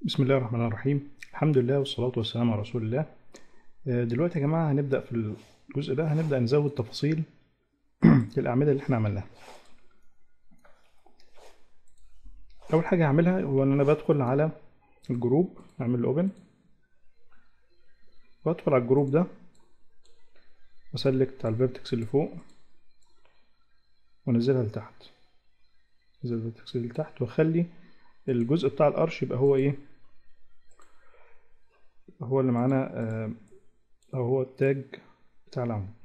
بسم الله الرحمن الرحيم الحمد لله والصلاة والسلام على رسول الله آه، دلوقتي يا جماعة هنبدأ في الجزء ده هنبدأ نزود تفاصيل الأعمدة اللي احنا عملناها أول حاجة هعملها هو إن أنا بدخل على الجروب أعمل له أوبن وأدخل على الجروب ده وأسلكت على الفيرتكس اللي فوق وأنزلها لتحت أنزل الفيرتكس اللي تحت وأخلي الجزء بتاع القرش يبقى هو إيه هو اللي معانا آه، أو هو التاج بتاع العمود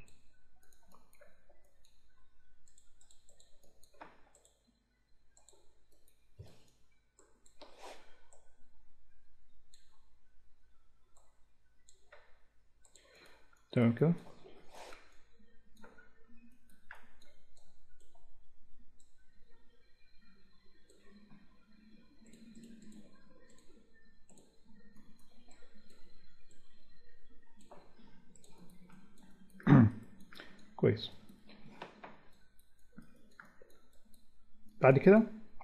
تمام كده كويس بعد كده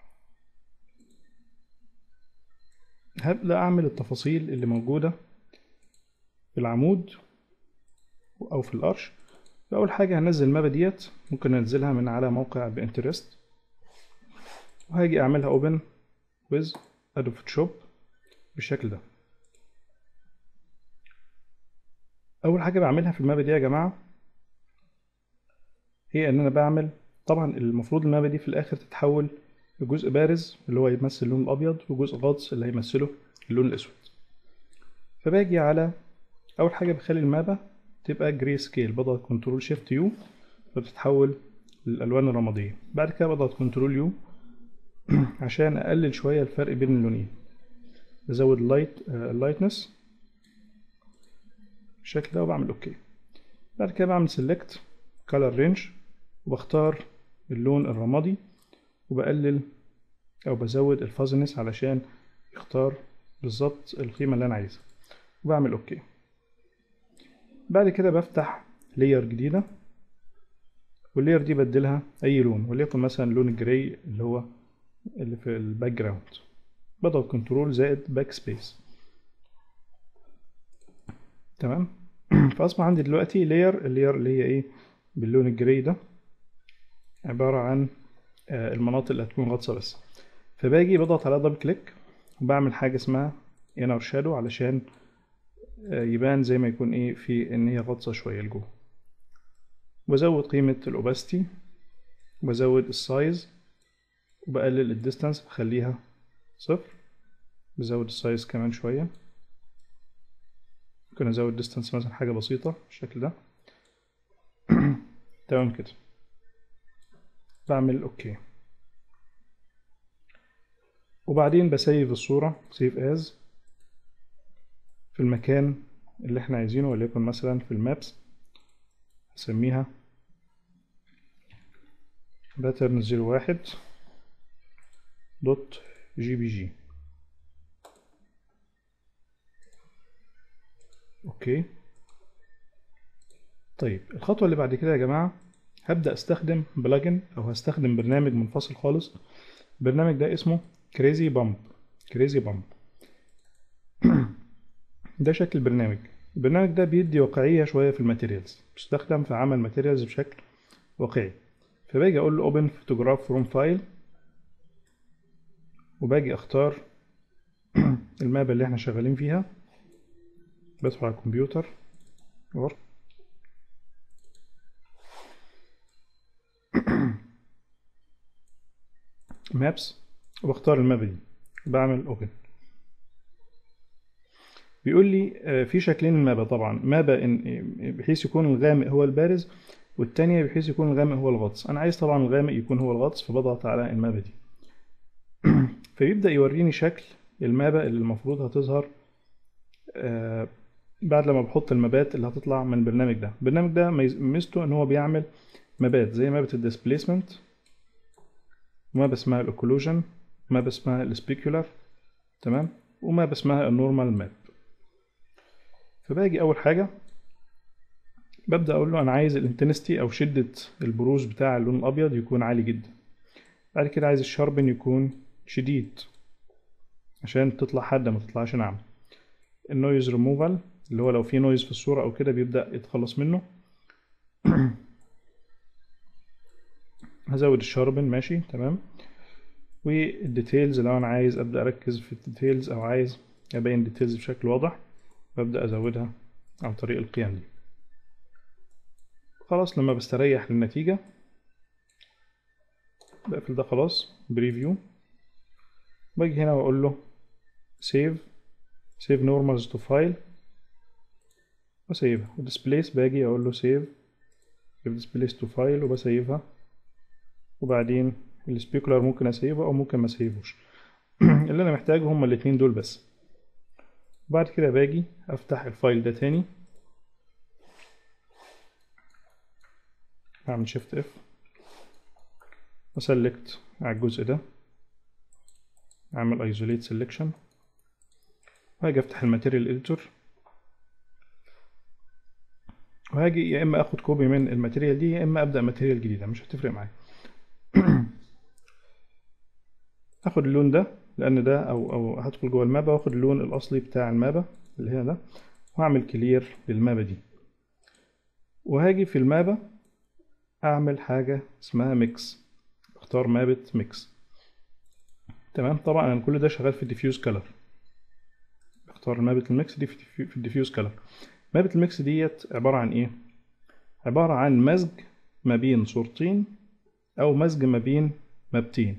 هبدأ أعمل التفاصيل اللي موجودة في العمود أو في القرش فأول حاجة هنزل المابة ديت ممكن أنزلها من على موقع بانترست وهاجي أعملها أوبن ويز أدوب فوتوشوب بالشكل ده أول حاجة بعملها في المابة دي يا جماعة هي ان انا بعمل طبعا المفروض المابة دي في الاخر تتحول لجزء بارز اللي هو يمثل اللون الابيض وجزء غاطس اللي هيمثله اللون الاسود فباجي على اول حاجة بخلي المابة تبقى جري سكيل بضغط كنترول شيفت يو فبتتحول للالوان الرمادية بعد كده بضغط كنترول يو عشان اقلل شوية الفرق بين اللونين بزود اللايت اللايتنس بالشكل ده وبعمل اوكي بعد كده بعمل سيلكت color range وبختار اللون الرمادي وبقلل او بزود الفازنس علشان يختار بالظبط القيمة اللي انا عايزها وبعمل اوكي بعد كده بفتح لاير جديدة واللاير دي بدلها اي لون وليكن مثلا لون الجراي اللي هو اللي في الباك جراوند بضغط كنترول زائد باك سبيس تمام فاصبح عندي دلوقتي لاير اللاير اللي هي ايه باللون الجراي ده عبارة عن المناطق اللي هتكون غطسة بس فباجي بضغط على دبل كليك وبعمل حاجة اسمها inner shadow علشان يبان زي ما يكون ايه في ان هي غطسة شوية لجوه بزود قيمة الاوباستي وبزود السايز وبقلل الديستانس بخليها صفر بزود السايز كمان شوية ممكن ازود ديستانس مثلا حاجة بسيطة بالشكل ده تمام كده بعمل اوكي وبعدين بسيف الصورة سيف از في المكان اللي احنا عايزينه وليكن مثلا في المابس هسميها باترن زيرو واحد دوت جي بي جي اوكي طيب الخطوة اللي بعد كده يا جماعة هبدأ استخدم بلجن او هستخدم برنامج منفصل خالص البرنامج ده اسمه كريزي بامب كريزي بامب ده شكل البرنامج البرنامج ده بيدي واقعية شوية في الماتيريالز بيستخدم في عمل ماتيريالز بشكل واقعي فباجي اقول له اوبن فوتوجراف فروم فايل وباجي اختار المابة اللي احنا شغالين فيها بدخل على الكمبيوتر ورك مابس وبختار المابة دي بعمل اوبن بيقول لي في شكلين المابة طبعا مابة إن بحيث يكون الغامق هو البارز والتانية بحيث يكون الغامق هو الغطس أنا عايز طبعا الغامق يكون هو الغطس فبضغط على المابة دي فيبدأ يوريني شكل المابة اللي المفروض هتظهر بعد لما بحط المابات اللي هتطلع من البرنامج ده البرنامج ده ميزته ان هو بيعمل مابات زي مابة الديسبليسمنت ومابة اسمها الاوكلوجن مابة اسمها السبيكولار تمام ومابة اسمها النورمال ماب فباجي اول حاجة ببدأ اقول له انا عايز الانتنستي او شدة البروز بتاع اللون الابيض يكون عالي جدا بعد كده عايز الشاربن يكون شديد عشان تطلع حادة ما تطلعش ناعمة النويز ريموفال اللي هو لو في نويز في الصورة أو كده بيبدأ يتخلص منه هزود الشاربن ماشي تمام والديتيلز لو أنا عايز أبدأ أركز في الديتيلز أو عايز أبين ديتيلز بشكل واضح ببدأ أزودها عن طريق القيم دي خلاص لما بستريح للنتيجة بقفل ده خلاص بريفيو باجي هنا واقول له save save normals to file وسيفها وديسبليس باجي اقول له save save displace to file وبسيفها وبعدين السبيكولار ممكن اسيفه او ممكن ما اسيفوش اللي انا محتاجه هما الاتنين دول بس بعد كده باجي افتح الفايل ده تاني اعمل شيفت اف وسلكت على الجزء ده اعمل isolate selection وهاجي افتح الماتيريال اديتور وهاجي يا اما اخد كوبي من الماتيريال دي يا اما ابدا ماتيريال جديده مش هتفرق معايا اخد اللون ده لان ده او او هدخل جوه المابا واخد اللون الاصلي بتاع المابا اللي هنا ده واعمل كلير للمابا دي وهاجي في المابا اعمل حاجه اسمها ميكس اختار مابة ميكس تمام طبعا انا كل ده شغال في الديفيوز كلر اختار مابة الميكس دي في الديفيوز كلر مابة الميكس ديت عبارة عن ايه عبارة عن مزج ما بين صورتين او مزج ما بين مابتين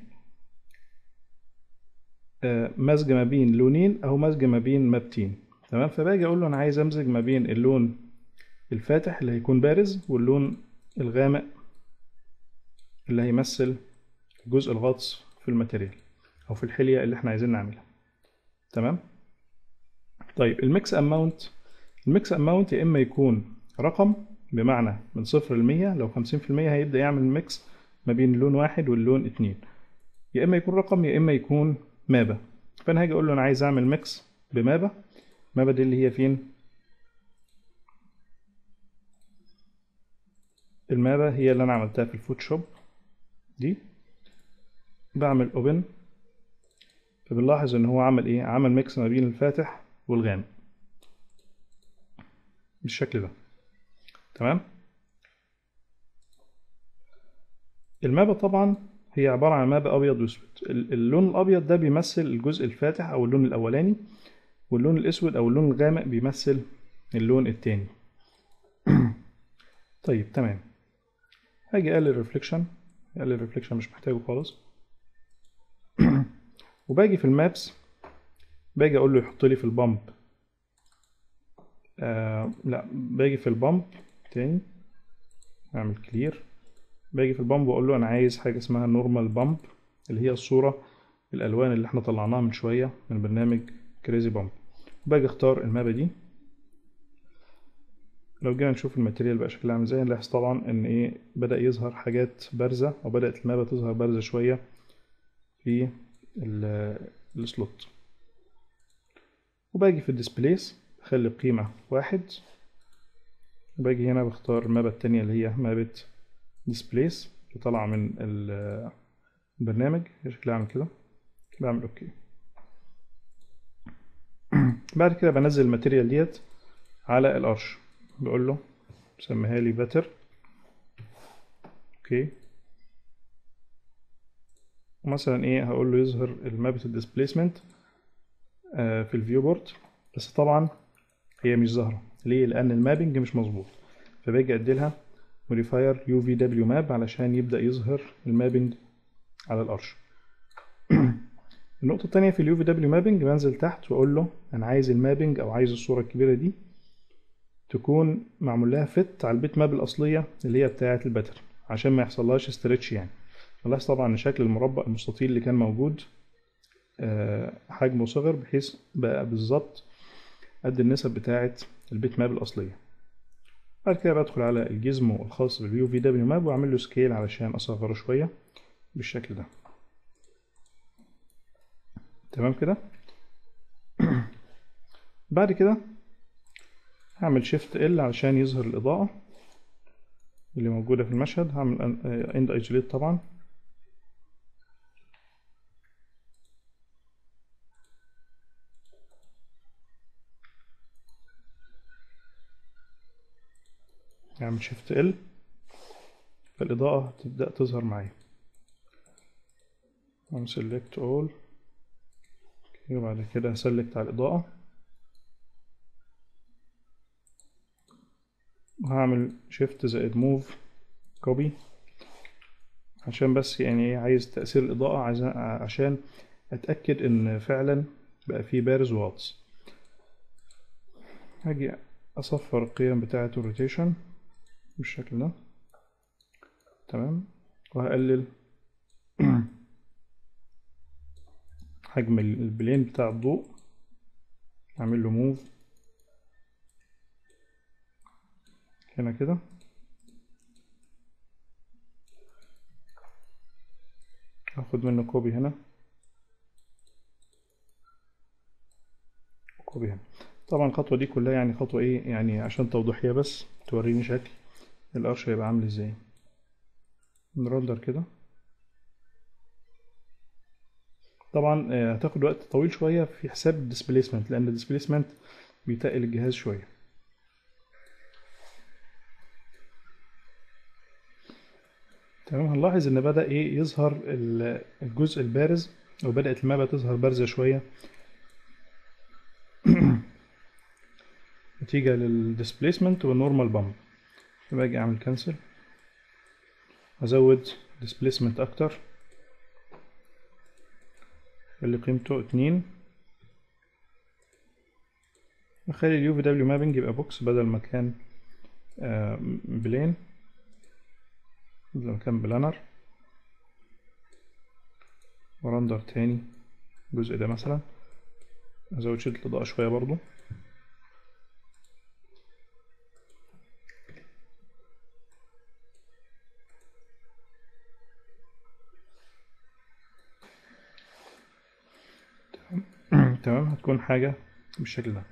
آه مزج ما بين لونين او مزج ما بين مابتين تمام فباجي اقول له انا عايز امزج ما بين اللون الفاتح اللي هيكون بارز واللون الغامق اللي هيمثل جزء الغطس في الماتيريال او في الحلية اللي احنا عايزين نعملها تمام طيب الميكس اماونت الميكس اماونت يا اما يكون رقم بمعنى من صفر لمية لو خمسين في المية هيبدأ يعمل ميكس ما بين اللون واحد واللون اتنين يا اما يكون رقم يا اما يكون مابا فانا هاجي اقول له انا عايز اعمل ميكس بمابا مابا دي اللي هي فين المابا هي اللي انا عملتها في الفوتوشوب دي بعمل اوبن فبنلاحظ ان هو عمل ايه عمل ميكس ما بين الفاتح والغامق بالشكل ده تمام المابا طبعا هي عبارة عن مابا أبيض وأسود اللون الأبيض ده بيمثل الجزء الفاتح أو اللون الأولاني واللون الأسود أو اللون الغامق بيمثل اللون التاني طيب تمام هاجي أقلل الريفليكشن أقلل الريفليكشن مش محتاجه خالص وباجي في المابس باجي أقول له يحط لي في البامب آه لا باجي في البامب تاني اعمل كلير باجي في البامب واقول له انا عايز حاجه اسمها نورمال بامب اللي هي الصوره الالوان اللي احنا طلعناها من شويه من برنامج كريزي بامب باجي اختار المابا دي لو جينا نشوف الماتيريال بقى شكلها عامل ازاي نلاحظ طبعا ان ايه بدا يظهر حاجات بارزه او بدات المابا تظهر بارزه شويه في السلوت وباجي في الديسبليس بخلي القيمة واحد وباجي هنا بختار المابة التانية اللي هي مابة displace اللي طالعة من البرنامج شكلها عامل كده بعمل اوكي بعد كده بنزل الماتيريال ديت على القرش بقول له سميها لي باتر اوكي ومثلا ايه هقول له يظهر المابة الديسبليسمنت في الفيو بورد بس طبعا هي مش ظاهرة ليه؟ لأن المابنج مش مظبوط فباجي أديلها موديفاير يو في دبليو ماب علشان يبدأ يظهر المابنج على القرش النقطة التانية في اليو في دبليو مابنج بنزل تحت وأقول له أنا عايز المابنج أو عايز الصورة الكبيرة دي تكون معمول لها فت على البيت ماب الأصلية اللي هي بتاعة الباتر عشان ما يحصلهاش استرتش يعني نلاحظ طبعا إن شكل المربع المستطيل اللي كان موجود حجمه صغر بحيث بقى بالظبط قد النسب بتاعة البيت ماب الأصلية بعد كده بدخل على الجزمو الخاص باليو في دبليو ماب واعمل له سكيل علشان اصغره شوية بالشكل ده تمام كده بعد كده هعمل شيفت ال علشان يظهر الإضاءة اللي موجودة في المشهد هعمل اند ايزوليت طبعا اعمل شيفت ال فالإضاءة تبدأ تظهر معايا اعمل select all وبعد كده هسلكت على الإضاءة وهعمل شيفت زائد موف كوبي عشان بس يعني ايه عايز تأثير الإضاءة عايز عشان أتأكد إن فعلا بقى فيه بارز وغطس هاجي أصفر القيم بتاعة الروتيشن بالشكل ده تمام وهقلل حجم البلين بتاع الضوء أعمل له موف هنا كده هاخد منه كوبي هنا كوبي هنا طبعا الخطوة دي كلها يعني خطوة ايه يعني عشان توضيحية بس توريني شكل القرش هيبقى عامل ازاي نرندر كده طبعا هتاخد وقت طويل شوية في حساب الديسبليسمنت لأن الديسبليسمنت بيتقل الجهاز شوية تمام هنلاحظ ان بدأ ايه يظهر الجزء البارز او بدأت المابة تظهر بارزة شوية نتيجة للديسبليسمنت والنورمال بامب باجي اعمل كانسل ازود ديسبليسمنت اكتر اللي قيمته اتنين اخلي اليو في دبليو مابنج يبقى بوكس بدل ما كان بلين بدل ما كان بلانر ورندر تاني الجزء ده مثلا ازود شدة الاضاءة شوية برضو تمام هتكون حاجة بالشكل ده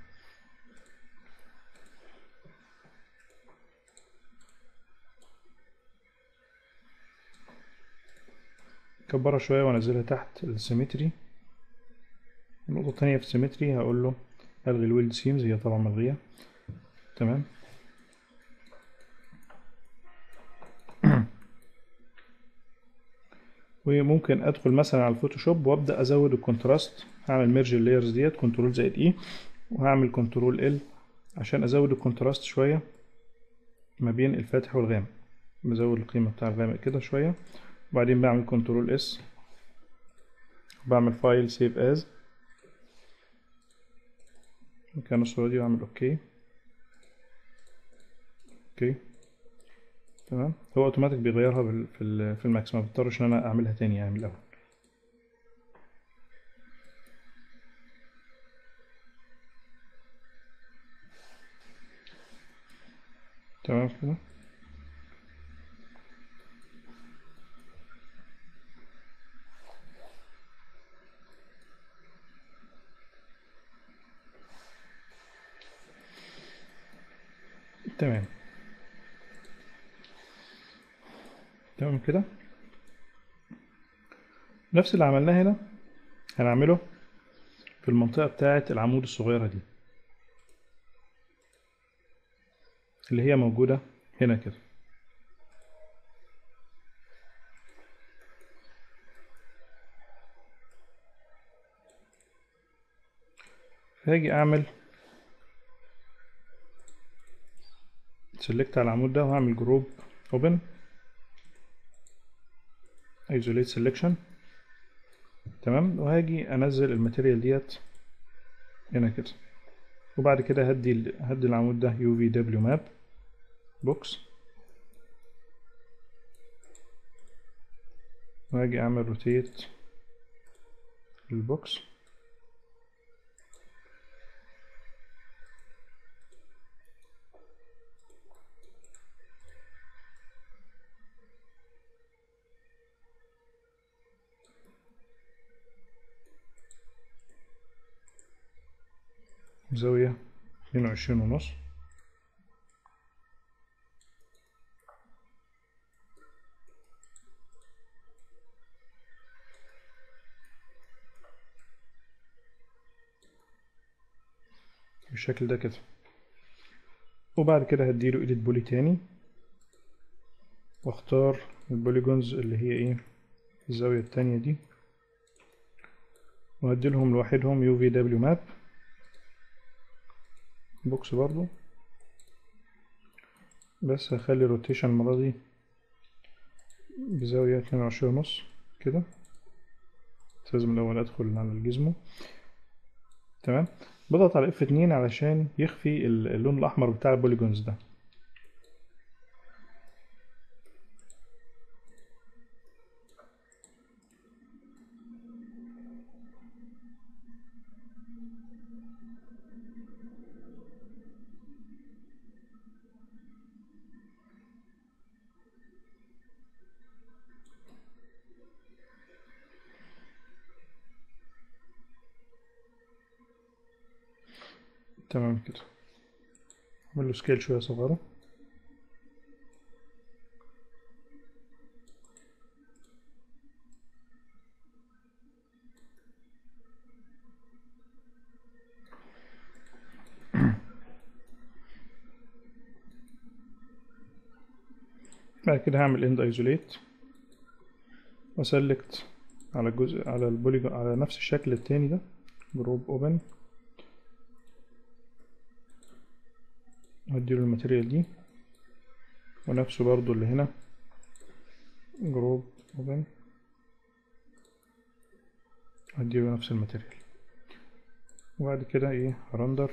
كبرها شوية وانزلها تحت السيمتري النقطة التانية في السيمتري هقول له الغي الويلد سيمز هي طبعا ملغية تمام وممكن ادخل مثلا على الفوتوشوب وابدا ازود الكونتراست هعمل ميرج اللايرز ديت كنترول زائد اي وهعمل كنترول ال عشان ازود الكونتراست شويه ما بين الفاتح والغامق بزود القيمه بتاع الغامق كده شويه وبعدين بعمل كنترول اس بعمل فايل سيف از مكان الصوره دي واعمل اوكي اوكي تمام هو اوتوماتيك بيغيرها في في الماكس ما بضطرش ان انا اعملها تاني يعني من الاول تمام كده تمام تمام كده نفس اللي عملناه هنا هنعمله في المنطقة بتاعة العمود الصغيرة دي اللي هي موجودة هنا كده فهاجي اعمل سيلكت على العمود ده وهعمل جروب اوبن isolate selection تمام وهاجي انزل الماتيريال ديت هنا كده وبعد كده هدي هدي العمود ده يو في دبليو ماب بوكس وهاجي اعمل روتيت البوكس زاوية اتنين وعشرين ونص بالشكل ده كده وبعد كده هديله ايديت بولي تاني واختار البوليجونز اللي هي ايه الزاوية التانية دي وهديلهم لوحدهم يو في دبليو ماب بوكس برضو بس هخلي الروتيشن المرة دي بزاوية اتنين وعشرين ونص كده لازم الأول أدخل على الجزمو تمام بضغط على F2 علشان يخفي اللون الأحمر بتاع البوليجونز ده تمام كده اعمل له سكيل شويه صغيره بعد كده هعمل اند ايزوليت واسلكت على الجزء على البوليجون على نفس الشكل التاني ده جروب اوبن هديله الماتيريال دي ونفسه برضو اللي هنا جروب اوبن هديله نفس الماتيريال وبعد كده ايه هرندر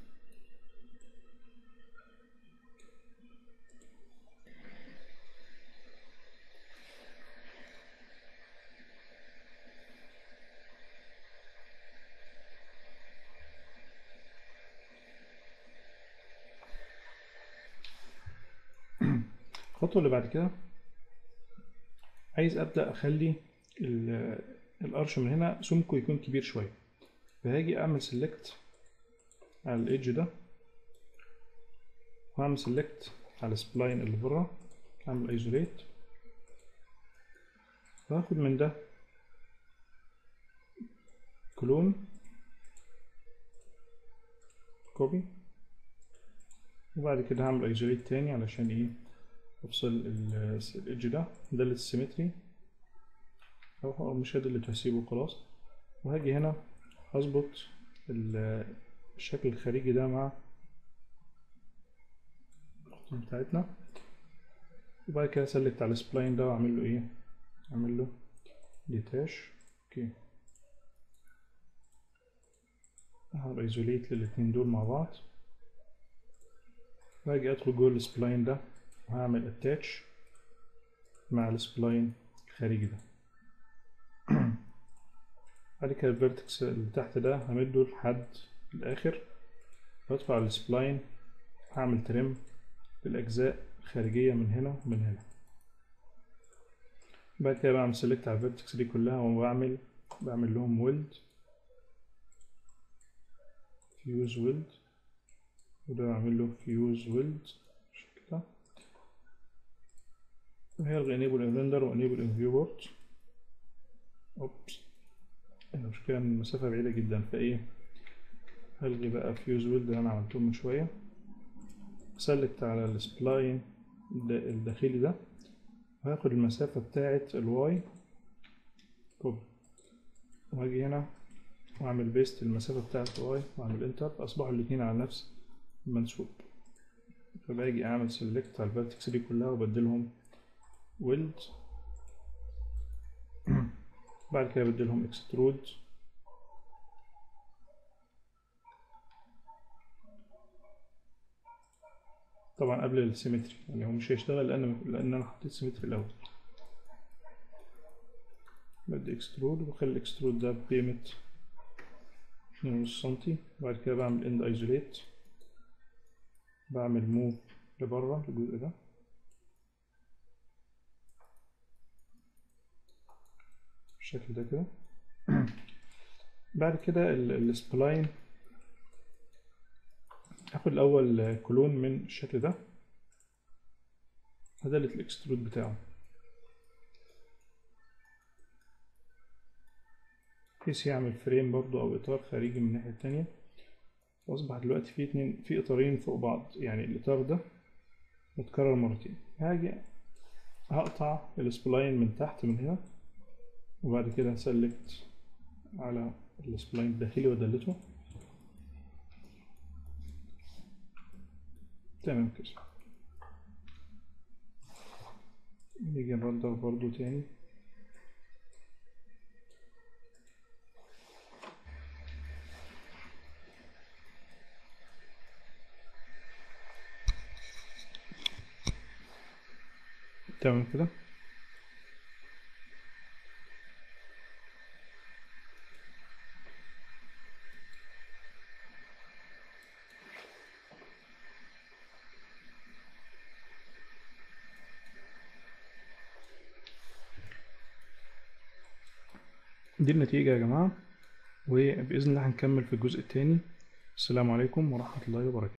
الخطوة اللي بعد كده عايز أبدأ أخلي القرش من هنا سمكه يكون كبير شوية فهاجي أعمل سيلكت على الإيدج ده وأعمل سيلكت على السبلاين اللي بره أعمل ايزوليت وهاخد من ده كلون كوبي وبعد كده هعمل ايزوليت تاني علشان ايه افصل الايدج ده ده السيمتري او مش هذا اللي هسيبه خلاص وهاجي هنا هظبط الشكل الخارجي ده مع الخطوط بتاعتنا وبعد كده سلكت على السبلاين ده واعمل له ايه اعمل له ديتاش اوكي هعمل ايزوليت للاتنين دول مع بعض واجي ادخل جوه السبلاين ده وهعمل اتاتش مع السبلاين الخارجي ده بعد كده الفيرتكس اللي تحت ده همده لحد الاخر وادخل على السبلاين هعمل تريم للاجزاء الخارجية من هنا ومن هنا بعد كده بعمل سيلكت على الفيرتكس دي كلها وبعمل بعمل لهم ويلد فيوز ويلد وده بعمل له فيوز ويلد بالشكل ده وهيلغي enable in render و enable in viewport اوبس المشكلة ان المسافة بعيدة جدا فايه هلغي بقى فيوز ويلد اللي انا عملته من شوية سلكت على السبلاين الداخلي ده وهاخد المسافة بتاعة الواي كوبي وهاجي هنا واعمل بيست المسافة بتاعة الواي واعمل انتر اصبحوا الاتنين على نفس المنسوب فباجي اعمل سيلكت على الفيرتكس دي كلها وبدلهم ويلد بعد كده بدلهم اكسترود طبعا قبل السيمتري يعني هو مش هيشتغل لان لان انا حطيت سيمتري الاول بدي اكسترود وبخلي الاكسترود ده بقيمة اتنين ونص سنتي بعد كده بعمل اند ايزوليت بعمل موف لبره الجزء ده بالشكل ده كده بعد كده السبلاين هاخد الاول كلون من الشكل ده هدلت الاكسترود بتاعه بحيث يعمل فريم برضو او اطار خارجي من الناحية التانية واصبح دلوقتي في اتنين في اطارين فوق بعض يعني الاطار ده متكرر مرتين هاجي هقطع السبلاين من تحت من هنا وبعد كده هسلكت على السبلاين الداخلي وادلته تمام كده نيجي نرندر برضو تاني تمام كده دي النتيجة يا جماعة وبإذن الله هنكمل في الجزء التاني السلام عليكم ورحمة الله وبركاته